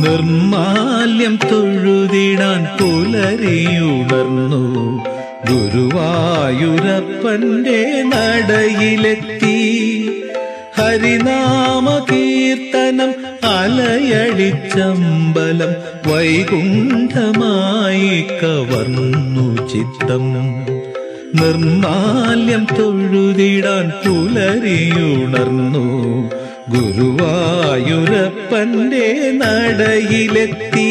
നിർമാല്യം തൊഴുതിടാൻ പുലരിയുണർന്നു ഗുരുവായൂരപ്പന്റെ നടയിലെത്തി ഹരിനാമ കീർത്തനം അലയടിച്ചമ്പലം വൈകുണ്ഠമായി കവർന്നു ചിത്തം നിർമാല്യം തൊഴുതിടാൻ പുലരിയുണർന്നു ഗുരുവായൂരപ്പന്റെ നടയിലെത്തി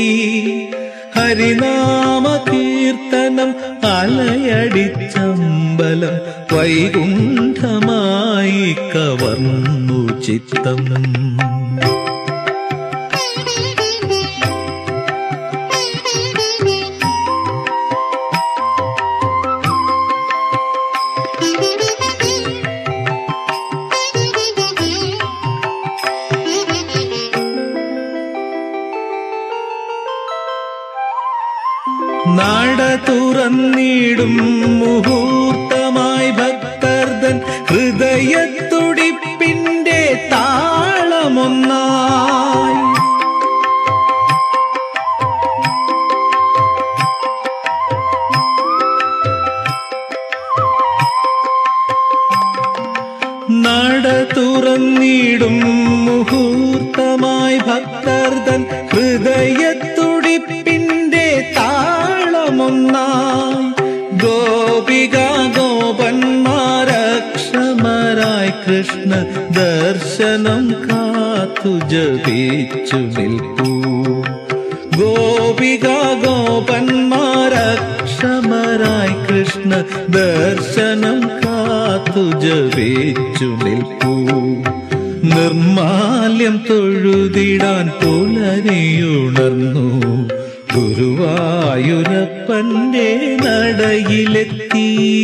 ഹരിനാമ കീർത്തനം അലയടിച്ചമ്പലം വൈകുണ്ഠമായി കവർന്നു ചിത്തം നട തുറന്നിടും മുഹൂർത്തമായി ഭക്തർദൻ ഹൃദയത്തുടിപ്പിന്റെ താളമൊന്നായി നട തുറന്നിടും മുഹൂർത്തമായി ഭക്തർദൻ ഹൃദയത്തുടിപ്പിന്റെ താളമൊന്നായി ഗോപിക ഗോപന്മാരക്ഷമരായി കൃഷ്ണ ദർശനം കാത്തു ജപിച്ചു നിൽപ്പൂ ഗോപിക ഗോപന്മാരക്ഷമരായി കൃഷ്ണ ദർശനം കാത്തു ജപിച്ചു നിൽപ്പൂ നിർമാല്യം തൊഴുതിടാൻ പുലരിയുണർന്നു ഗുരുവായൂരപ്പന്റെ നടയിലെത്തി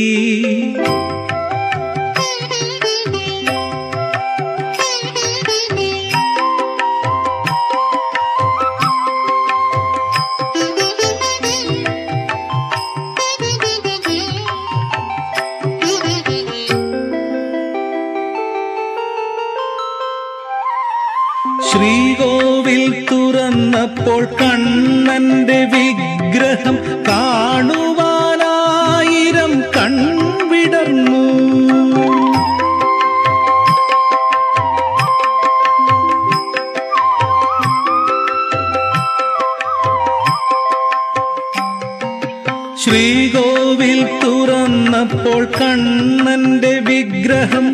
ശ്രീകോവിൽ തുറന്നപ്പോൾ കണ്ണന്റെ വിഗ്രഹം കാണുവാനായിരം കൺവിടർന്നു ശ്രീകോവിൽ തുറന്നപ്പോൾ കണ്ണന്റെ വിഗ്രഹം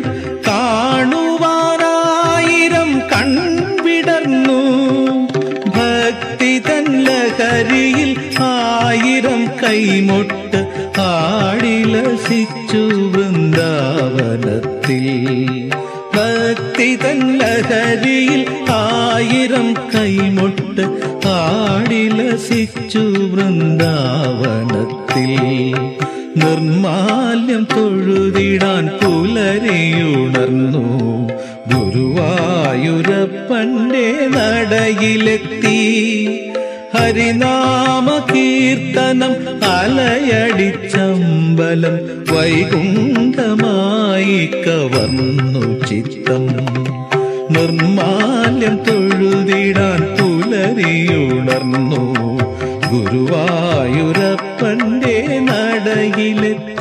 കാണുവാനായിരം കൺവിടർന്നു ഭക്തി തൻ ലഹരിയിൽ ആയിരം കൈമൊട്ട് ആടിലസിച്ചു വൃന്ദാവനത്തിൽ ഭക്തി തൻ ലഹരിയിൽ ആയിരം കൈമൊട്ട് ആടിലസിച്ചു വൃന്ദാവനത്തിൽ നിർമാല്യം തൊഴുതിടാൻ പുലരിയുണർന്നു ഗുരുവായൂരപ്പന്റെ നടയിലെത്തി ഹരിനാമ കീർത്തനം അലയടിച്ചമ്പലം വൈകുണ്ഠമായി കവർന്നു ചിത്തം നിർമാല്യം തൊഴുതിടാൻ പുലരിയുണർന്നു ഗുരുവായൂരപ്പന്റെ നടയിലെത്തി